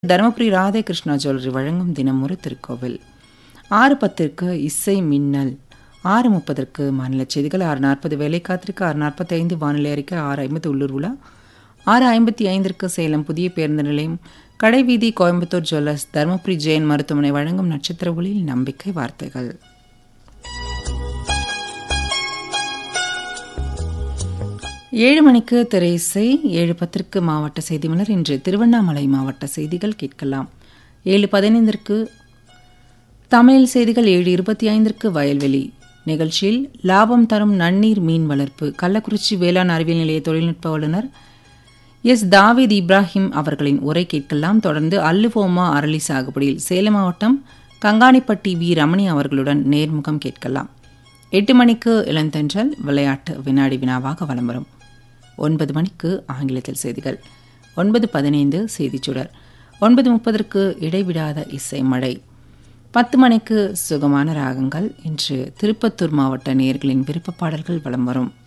Dharmapuri Radhe Krishna jewellery வழங்கும் தினம் ஒரு திருக்கோவில் ஆறு பத்திற்கு இசை மின்னல் ஆறு முப்பதற்கு மாநில செய்திகள் ஆறு நாற்பது வேலை காத்திருக்கு ஆறு நாற்பத்தி ஐந்து வானிலை அறிக்கை ஆறு ஐம்பது உள்ளூர் உலா ஆறு ஐம்பத்தி ஐந்திற்கு சேலம் புதிய பேருந்து நிலையம் கடைவீதி கோயம்புத்தூர் ஜுவல்லர்ஸ் தருமபுரி ஜெயின் மருத்துவமனை வழங்கும் நட்சத்திர ஒளியில் நம்பிக்கை வார்த்தைகள் ஏழு மணிக்கு திரை இசை ஏழு பத்திற்கு மாவட்ட செய்தி மலர் இன்று திருவண்ணாமலை மாவட்ட செய்திகள் கேட்கலாம் ஏழு பதினைந்திற்கு தமிழ் செய்திகள் ஏழு இருபத்தி ஐந்திற்கு வயல்வெளி நிகழ்ச்சியில் லாபம் தரும் நன்னீர் மீன் வளர்ப்பு கள்ளக்குறிச்சி வேளாண் அறிவியல் நிலைய தொழில்நுட்ப வல்லுநர் எஸ் தாவீத் இப்ராஹிம் அவர்களின் உரை கேட்கலாம் தொடர்ந்து அல்லுவோமா அரளி சாகுபடியில் சேலம் மாவட்டம் கங்காணிப்பட்டி வி ரமணி அவர்களுடன் நேர்முகம் கேட்கலாம் எட்டு மணிக்கு இளந்தென்றல் விளையாட்டு வினாடி வினாவாக வலம் வரும் ஒன்பது மணிக்கு ஆங்கிலத்தில் செய்திகள் ஒன்பது பதினைந்து செய்திச்சுடர் ஒன்பது முப்பதற்கு இடைவிடாத இசை மழை பத்து மணிக்கு சுகமான ராகங்கள் இன்று திருப்பத்தூர் மாவட்ட நேர்களின் விருப்ப பாடல்கள் வலம் வரும்